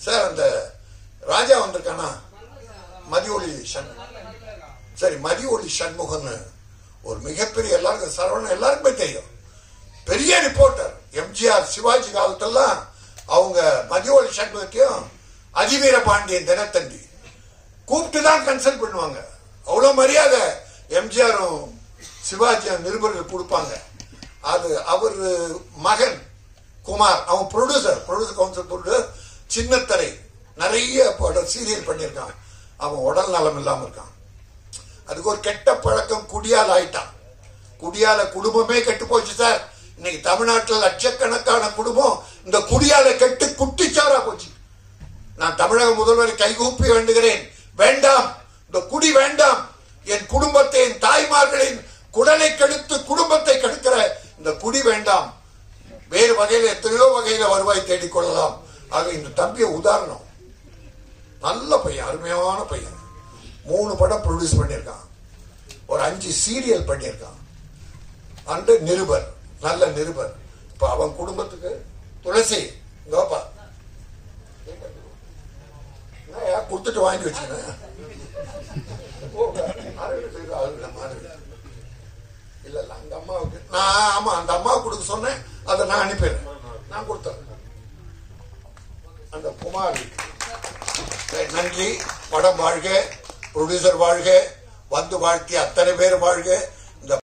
sir அந்த ராஜா வந்திருக்கானா மதியொலி சண் சரி மதியொலி சண்முகன்னு ஒரு மிகப்பெரிய எல்லாருக்கும் சரவணன் எல்லாருக்குமே தெரியும் பெரிய ரிப்போர்ட்டர் எம்ஜிஆர் சிவாஜி காலத்தெல்லாம் அவங்க மதியொலி சண்முகத்தையும் அதிவீர பாண்டியன் தினத்தந்தி கூப்பிட்டு தான் கன்சல்ட் பண்ணுவாங்க அவ்வளோ மரியாதை எம்ஜிஆரும் சிவாஜியும் நிருபர்கள் கொடுப்பாங்க அது அவர் மகன் குமார் அவன் ப்ரொடியூசர் ப்ரொடியூசர் கவுன்சில் போட்டு சின்னத்தரை நிறைய படம் சீரியல் பண்ணியிருக்கான் அவன் உடல் நலம் இல்லாமல் இருக்கான் அதுக்கு ஒரு கெட்ட பழக்கம் குடியால் ஆயிட்டான் குடியால குடும்பமே கெட்டு போச்சு சார் இன்னைக்கு தமிழ்நாட்டில் லட்சக்கணக்கான குடும்பம் இந்த குடியால கெட்டு குட்டிச்சாரா போச்சு நான் தமிழக முதல்வரை கைகூப்பி வேண்டுகிறேன் வேண்டாம் இந்த குடி வேண்டாம் என் குடும்பத்தை என் தாய்மார்களின் குடலை கெடுத்து குடும்பத்தை கெடுக்கிற இந்த குடி வேண்டாம் வேறு வகையில் எத்தனையோ வகையில வருவாய் தேடிக் கொள்ளலாம் ஆக இந்த தம்பிய உதாரணம் நல்ல பையன் அருமையான பையன் மூணு படம் ப்ரொடியூஸ் பண்ணியிருக்கான் ஒரு அஞ்சு சீரியல் பண்ணியிருக்கான் அண்டு நிருபர் நல்ல நிருபர் இப்ப அவன் குடும்பத்துக்கு துளசி கோப்பா என்னய்யா, கொடுத்துட்டு வாங்கி வச்சுக்கிறேன் இல்ல இல்ல அந்த அம்மாவுக்கு நான் ஆமா அந்த அம்மாவுக்கு கொடுக்க சொன்னேன் அதை நான் அனுப்பிடுறேன் நான் கொடுத்தேன் அந்த குமார் சரி, நன்றி படம் வாழ்க ப்ரொடியூசர் வாழ்க வந்து வாழ்க்கை அத்தனை பேர் வாழ்க